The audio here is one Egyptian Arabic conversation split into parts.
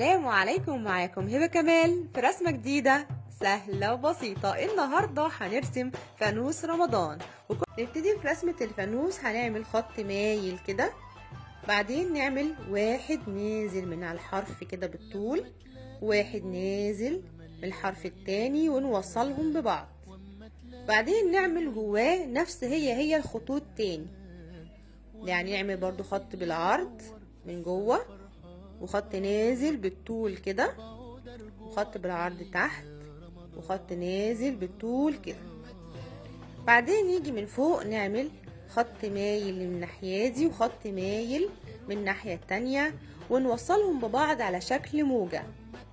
السلام عليكم معاكم هبة كمال في رسمة جديدة سهلة وبسيطة النهاردة هنرسم فانوس رمضان وك- نبتدي في رسمة الفانوس هنعمل خط مايل كده بعدين نعمل واحد نازل من على الحرف كده بالطول واحد نازل من الحرف التاني ونوصلهم ببعض بعدين نعمل جواه نفس هي هي الخطوط تاني يعني نعمل برضو خط بالعرض من جوه وخط نازل بالطول كده وخط بالعرض تحت وخط نازل بالطول كده بعدين يجي من فوق نعمل خط مايل من الناحية دي وخط مايل من الناحية التانية ونوصلهم ببعض على شكل موجة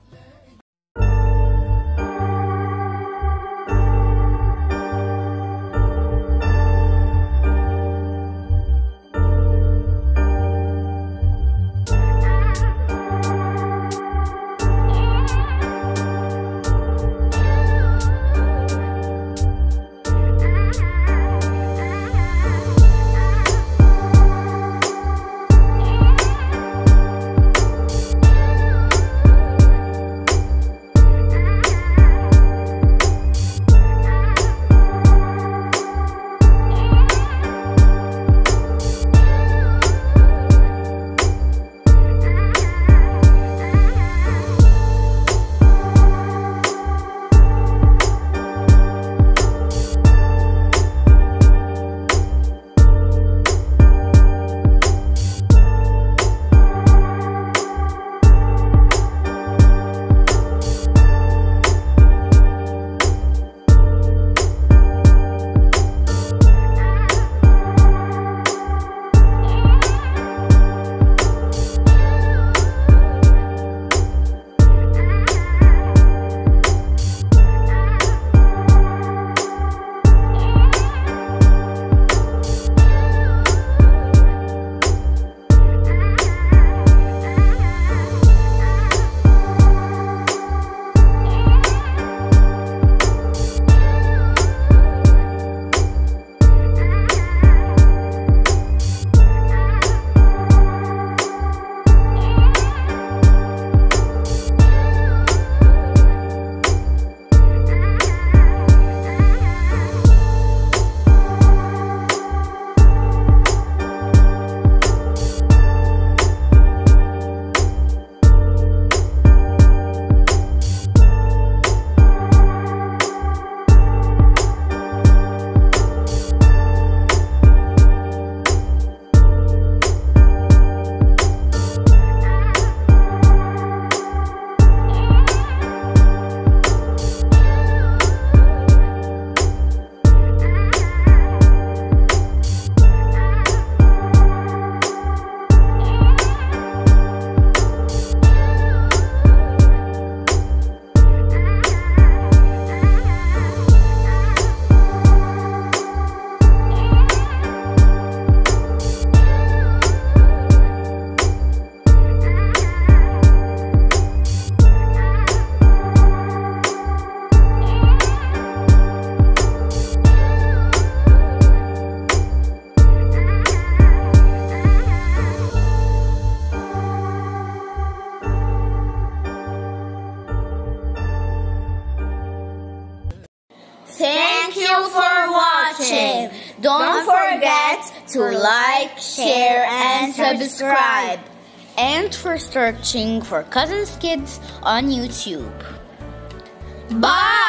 Thank you for watching. Don't forget to like, share, and subscribe. And for searching for Cousins Kids on YouTube. Bye!